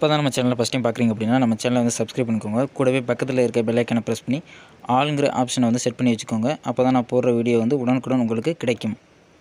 இப்போ தான் நம்ம சேனலை ஃபஸ்ட் டைம் பார்க்குறீங்க அப்படின்னா நம்ம சேனலை வந்து சப்ஸ்கிரைப் பண்ணிக்கோங்க கூடவே பக்கத்தில் இருக்க பெல் ஐக்கனை ப்ரெஸ் பண்ணி ஆளுங்கிற ஆப்ஷனை வந்து செட் பண்ணி வச்சுக்கோங்க அப்போ தான் நான் போடுற வீடியோ வந்து உடனுக்குடன் உங்களுக்கு கிடைக்கும்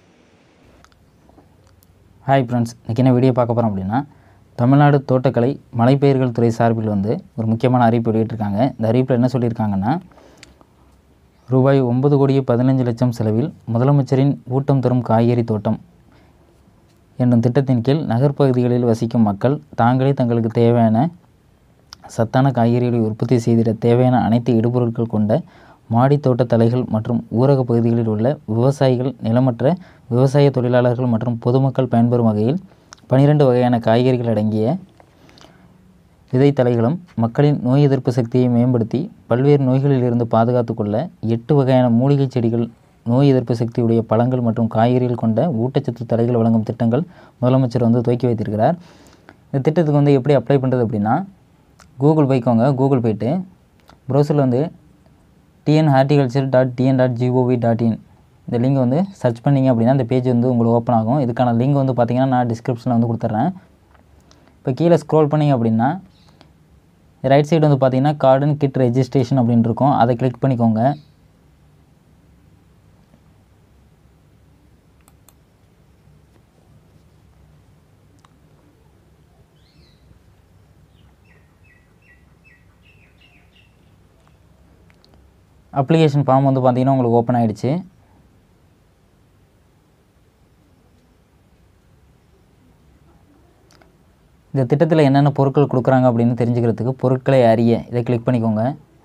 ஹாய் ஃப்ரெண்ட்ஸ் இன்றைக்கி என்ன வீடியோ பார்க்க போகிறோம் அப்படின்னா தமிழ்நாடு தோட்டக்கலை மலைப்பயிர்கள் துறை சார்பில் வந்து ஒரு முக்கியமான அறிவிப்பு வெளியிட்டிருக்காங்க இந்த அறிவிப்பில் என்ன சொல்லியிருக்காங்கன்னா ரூபாய் ஒன்பது கோடியே பதினஞ்சு லட்சம் செலவில் முதலமைச்சரின் ஊட்டம் தரும் காய்கறி தோட்டம் என்னும் திட்டத்தின் கீழ் நகர்ப்பகுதிகளில் வசிக்கும் மக்கள் தாங்களே தங்களுக்கு தேவையான சத்தான காய்கறிகளை உற்பத்தி செய்திட தேவையான அனைத்து இடுபொருட்கள் கொண்ட மாடி தோட்ட தலைகள் மற்றும் ஊரக பகுதிகளில் உள்ள விவசாயிகள் நிலமற்ற விவசாய தொழிலாளர்கள் மற்றும் பொதுமக்கள் பயன்பெறும் வகையில் பனிரெண்டு வகையான காய்கறிகள் அடங்கிய விதைத்தலைகளும் மக்களின் நோய் எதிர்ப்பு சக்தியை மேம்படுத்தி பல்வேறு நோய்களில் இருந்து பாதுகாத்து கொள்ள எட்டு வகையான மூலிகை செடிகள் நோய் எதிர்ப்பு சக்தியுடைய பழங்கள் மற்றும் காய்கறிகள் கொண்ட ஊட்டச்சத்து தலைகள் வழங்கும் திட்டங்கள் முதலமைச்சர் வந்து துவக்கி வைத்திருக்கிறார் இந்த திட்டத்துக்கு வந்து எப்படி அப்ளை பண்ணுறது அப்படின்னா கூகுள் போய்க்கோங்க கூகுள் போயிட்டு ப்ரௌசரில் வந்து TN horticulture dot TN dot GOV dot in இந்த லிங்க் வந்து சர்ச் பண்ணிங்க அப்படின்னா இந்த பேஜ் வந்து உங்களுக்கு ஓப்பன் ஆகும் இதுக்கான லிங்க் வந்து பார்த்தீங்கன்னா நான் டிஸ்கிரிப்ஷனில் வந்து கொடுத்துட்றேன் இப்போ கீழே ஸ்க்ரோல் பண்ணிங்க அப்படின்னா ரைட் சைடு வந்து பார்த்தீங்கன்னா கார்டன் கிட் ரெஜிஸ்ட்ரேஷன் அப்படின்னு இருக்கும் அதை கிளிக் பண்ணிக்கோங்க அப்ளிகேஷன் ஃபார்ம் வந்து பார்த்தீங்கன்னா உங்களுக்கு ஓப்பன் ஆகிடுச்சு இந்த திட்டத்தில் என்னென்ன பொருட்கள் கொடுக்குறாங்க அப்படின்னு தெரிஞ்சுக்கிறதுக்கு பொருட்களை அறிய இதை கிளிக் பண்ணிக்கோங்க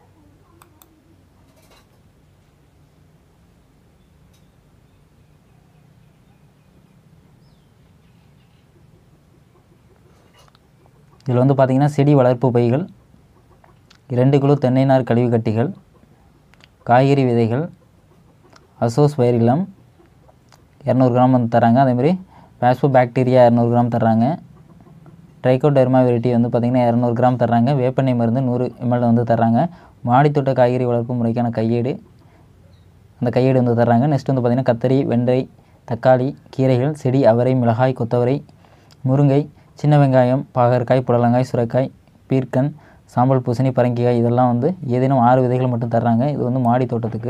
இதில் வந்து பார்த்திங்கன்னா செடி வளர்ப்பு பைகள் இரண்டு கிலோ தென்னை நார் கழிவு கட்டிகள் காய்கறி விதைகள் அசோஸ் வைரிலம் இரநூறு கிராம் வந்து தராங்க அதேமாதிரி பாஸ்போ பாக்டீரியா இரநூறு கிராம் தர்றாங்க ட்ரைகோடெர்மா வெரைட்டி வந்து பார்த்திங்கன்னா இரநூறு கிராம் தர்றாங்க வேப்பெண்ணெய் மருந்து நூறு எம்எல் வந்து தர்றாங்க மாடித்தோட்ட காய்கறி வளர்ப்பு முறைக்கான கையேடு அந்த கையேடு வந்து தர்றாங்க நெக்ஸ்ட் வந்து பார்த்திங்கன்னா கத்தரி வெண்டை தக்காளி கீரைகள் செடி அவரை மிளகாய் கொத்தவரை முருங்கை சின்ன வெங்காயம் பாகற்காய் புடலங்காய் சுரைக்காய் பீர்க்கன் சாம்பல் பூசணி பரங்கிக்காய் இதெல்லாம் வந்து ஏதேனும் ஆறு விதைகள் மட்டும் தர்றாங்க இது வந்து மாடி தோட்டத்துக்கு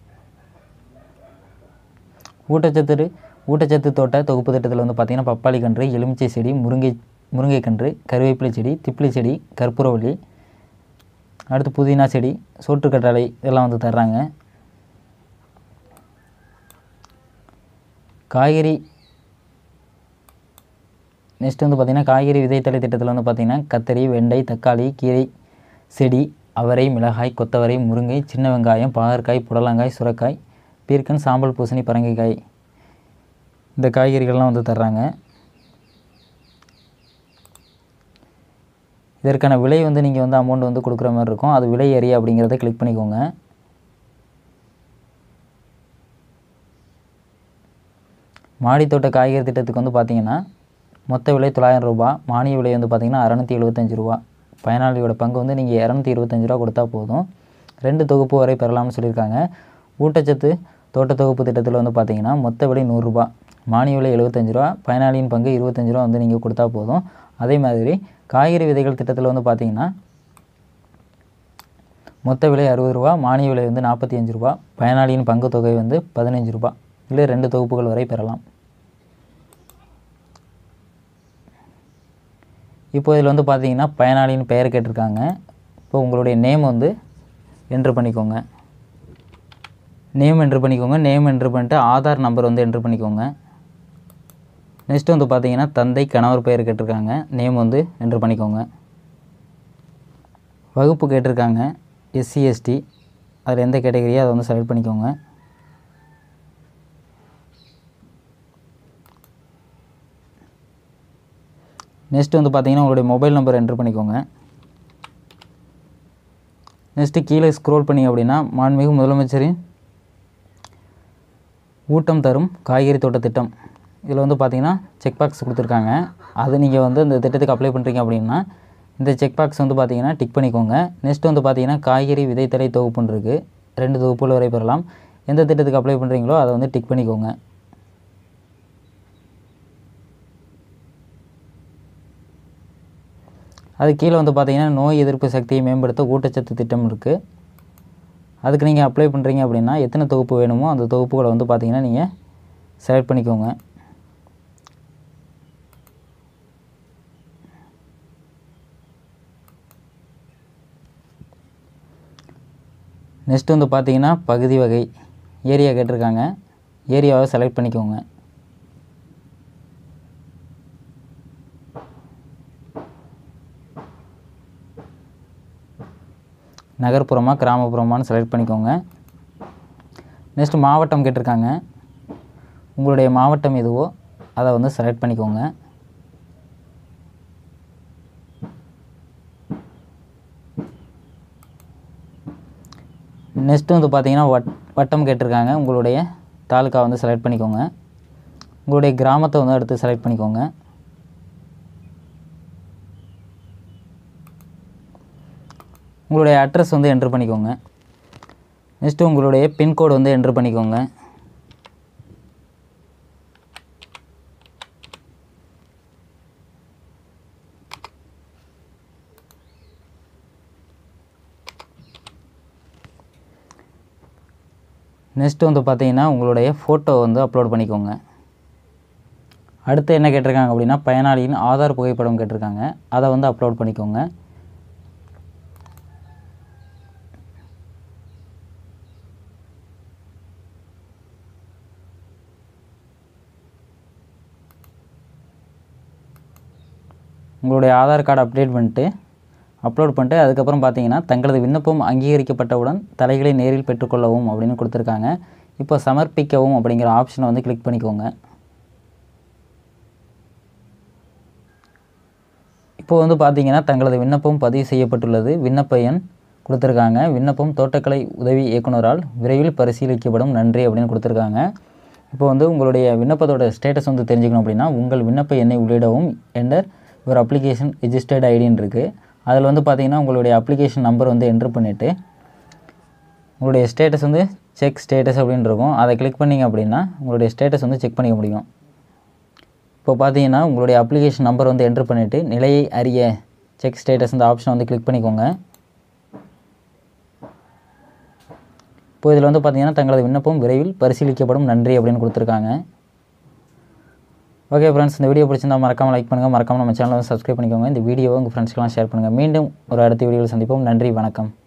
ஊட்டச்சத்து ஊட்டச்சத்து தோட்ட தொகுப்பு திட்டத்தில் வந்து பார்த்திங்கன்னா பப்பாளி கன்று எலுமிச்சை செடி முருங்கை முருங்கை கன்று கருவேப்பிலை செடி திப்பிலி செடி கற்பூரவள்ளி அடுத்து புதினா செடி சோற்றுக்கற்றாழை இதெல்லாம் வந்து தர்றாங்க காய்கறி நெக்ஸ்ட் வந்து பார்த்திங்கன்னா காய்கறி விதைத்தலை திட்டத்தில் வந்து பார்த்திங்கன்னா கத்தரி வெண்டை தக்காளி கீரை செடி அவரை மிளகாய் கொத்தவரை முருங்கை சின்ன வெங்காயம் பாகற்காய் புடலங்காய் சுரக்காய் பீர்க்கன் சாம்பல் பூசணி பரங்கிக்காய் இந்த காய்கறிகள்லாம் வந்து தர்றாங்க இதற்கான விலை வந்து நீங்கள் வந்து அமௌண்ட் வந்து கொடுக்குற மாதிரி இருக்கும் அது விலை ஏறியா அப்படிங்கிறத கிளிக் பண்ணிக்கோங்க மாடித்தோட்ட காய்கறி திட்டத்துக்கு வந்து பார்த்திங்கன்னா மொத்த விலை தொள்ளாயிரம் ரூபா மானிய விலை வந்து பார்த்திங்கன்னா அறநூற்றி எழுபத்தஞ்சு ரூபா பயனாளியோட பங்கு வந்து நீங்கள் இரநூத்தி இருபத்தஞ்சி ரூபா கொடுத்தா போதும் ரெண்டு தொகுப்பு வரை பெறலாம்னு சொல்லியிருக்காங்க ஊட்டச்சத்து தோட்ட தொகுப்பு திட்டத்தில் வந்து பார்த்திங்கன்னா மொத்த விலை நூறுரூபா மானிய விலை எழுபத்தஞ்சு ரூபா பயனாளியின் பங்கு இருபத்தஞ்சி ரூபா வந்து நீங்கள் கொடுத்தா போதும் அதே மாதிரி காய்கறி விதைகள் திட்டத்தில் வந்து பார்த்திங்கன்னா மொத்த விலை அறுபது ரூபா மானிய விலை வந்து நாற்பத்தி அஞ்சு ரூபா பயனாளியின் பங்கு தொகை வந்து பதினஞ்சு ரூபா இல்லை ரெண்டு தொகுப்புகள் வரை பெறலாம் இப்போ இதில் வந்து பார்த்தீங்கன்னா பயனாளியின் பெயர் கேட்டிருக்காங்க இப்போ உங்களுடைய நேம் வந்து என்ட்ரு பண்ணிக்கோங்க நேம் என்ட்ரு பண்ணிக்கோங்க நேம் என்ட்ரு பண்ணிட்டு ஆதார் நம்பர் வந்து என்ட்ரு பண்ணிக்கோங்க நெக்ஸ்ட்டு வந்து பார்த்தீங்கன்னா தந்தை கணவர் பெயர் கேட்டிருக்காங்க நேம் வந்து என்ட்ரு பண்ணிக்கோங்க வகுப்பு கேட்டிருக்காங்க எஸ்சி எஸ்டி அதில் எந்த கேட்டகரியோ அதை வந்து செலக்ட் பண்ணிக்கோங்க நெக்ஸ்ட் வந்து பார்த்தீங்கன்னா உங்களுடைய மொபைல் நம்பர் என்ட்ரு பண்ணிக்கோங்க நெக்ஸ்ட்டு கீழே ஸ்க்ரோல் பண்ணி அப்படின்னா மாண்புமிகு முதலமைச்சரின் ஊட்டம் தரும் காய்கறி தோட்ட திட்டம் இதில் வந்து பார்த்தீங்கன்னா செக் பாக்ஸ் கொடுத்துருக்காங்க அது நீங்கள் வந்து இந்த திட்டத்துக்கு அப்ளை பண்ணுறீங்க அப்படின்னா இந்த செக் பாக்ஸ் வந்து பார்த்தீங்கன்னா டிக் பண்ணிக்கோங்க நெக்ஸ்ட் வந்து பார்த்தீங்கன்னா காய்கறி விதைத்தலை தொகுப்புன்னு இருக்குது ரெண்டு தொகுப்புகள் வரை பெறலாம் எந்த திட்டத்துக்கு அப்ளை பண்ணுறீங்களோ அதை வந்து டிக் பண்ணிக்கோங்க அது கீழே வந்து பார்த்தீங்கன்னா நோய் எதிர்ப்பு சக்தியை மேம்படுத்த ஊட்டச்சத்து திட்டம் இருக்குது அதுக்கு நீங்கள் அப்ளை பண்ணுறீங்க அப்படின்னா எத்தனை தொகுப்பு வேணுமோ அந்த தொகுப்புகளை வந்து பார்த்தீங்கன்னா நீங்கள் செலக்ட் பண்ணிக்கோங்க நெக்ஸ்ட் வந்து பார்த்தீங்கன்னா பகுதி வகை ஏரியா கேட்டிருக்காங்க ஏரியாவை செலக்ட் பண்ணிக்கோங்க நகர்ப்புறமா கிராமப்புறமான்னு செலக்ட் பண்ணிக்கோங்க நெக்ஸ்ட் மாவட்டம் கேட்டிருக்காங்க உங்களுடைய மாவட்டம் எதுவோ அதை வந்து செலக்ட் பண்ணிக்கோங்க நெக்ஸ்ட்டு வந்து பார்த்தீங்கன்னா வட் வட்டம் கேட்டிருக்காங்க உங்களுடைய தாலுக்கா வந்து செலக்ட் பண்ணிக்கோங்க உங்களுடைய கிராமத்தை வந்து அடுத்து செலக்ட் பண்ணிக்கோங்க உங்களுடைய அட்ரஸ் வந்து என்ட்ரு பண்ணிக்கோங்க நெக்ஸ்ட்டு உங்களுடைய பின்கோடு வந்து என்ட்ரு பண்ணிக்கோங்க நெக்ஸ்ட்டு வந்து பார்த்தீங்கன்னா உங்களுடைய ஃபோட்டோ வந்து அப்லோட் பண்ணிக்கோங்க அடுத்து என்ன கேட்டிருக்காங்க அப்படின்னா பயனாளியின் ஆதார் புகைப்படம் கேட்டிருக்காங்க அதை வந்து அப்லோட் பண்ணிக்கோங்க உங்களுடைய ஆதார் கார்டு அப்டேட் பண்ணிட்டு அப்லோட் பண்ணிட்டு அதுக்கப்புறம் பார்த்தீங்கன்னா தங்களது விண்ணப்பம் அங்கீகரிக்கப்பட்டவுடன் தலைகளை நேரில் பெற்றுக்கொள்ளவும் அப்படின்னு கொடுத்துருக்காங்க இப்போ சமர்ப்பிக்கவும் அப்படிங்கிற ஆப்ஷனை வந்து கிளிக் பண்ணிக்கோங்க இப்போ வந்து பார்த்தீங்கன்னா தங்களது விண்ணப்பம் பதிவு செய்யப்பட்டுள்ளது விண்ணப்ப எண் கொடுத்துருக்காங்க விண்ணப்பம் தோட்டக்கலை உதவி இயக்குனரால் விரைவில் பரிசீலிக்கப்படும் நன்றி அப்படின்னு கொடுத்துருக்காங்க இப்போ வந்து உங்களுடைய விண்ணப்பத்தோட ஸ்டேட்டஸ் வந்து தெரிஞ்சுக்கணும் அப்படின்னா உங்கள் விண்ணப்ப எண்ணை உள்ளிடவும் என்டர் ஒரு அப்ளிகேஷன் ரிஜிஸ்டர்ட் ஐடின்னு இருக்குது அதில் வந்து பார்த்தீங்கன்னா உங்களுடைய அப்ளிகேஷன் நம்பர் வந்து என்ட்ரு பண்ணிவிட்டு உங்களுடைய ஸ்டேட்டஸ் வந்து செக் ஸ்டேட்டஸ் அப்படின்னு இருக்கும் அதை கிளிக் பண்ணிங்க அப்படின்னா உங்களுடைய ஸ்டேட்டஸ் வந்து செக் பண்ணிக்க முடியும் இப்போ பார்த்தீங்கன்னா உங்களுடைய அப்ளிகேஷன் நம்பர் வந்து என்ட்ரு பண்ணிவிட்டு நிலையை அறிய செக் ஸ்டேட்டஸ் இந்த ஆப்ஷனை வந்து கிளிக் பண்ணிக்கோங்க இப்போ இதில் வந்து பார்த்தீங்கன்னா தங்களது விண்ணப்பம் விரைவில் பரிசீலிக்கப்படும் நன்றி அப்படின்னு கொடுத்துருக்காங்க ஓகே ஃப்ரெண்ட்ஸ் இந்த வீடியோ பிடிச்சிருந்தா மறக்காமல் லைக் பண்ணுங்கள் மறக்காமல் நம்ம சேனலை வந்து சப்ஸ்கிரைப் பண்ணிக்கோங்க இந்த வீடியோவை உங்கள் ஃப்ரெண்ட்ஸ்க்கெலாம் ஷேர் பண்ணுங்கள் மீண்டும் ஒரு அடுத்த வீடியோவில் சந்திப்போம் நன்றி வணக்கம்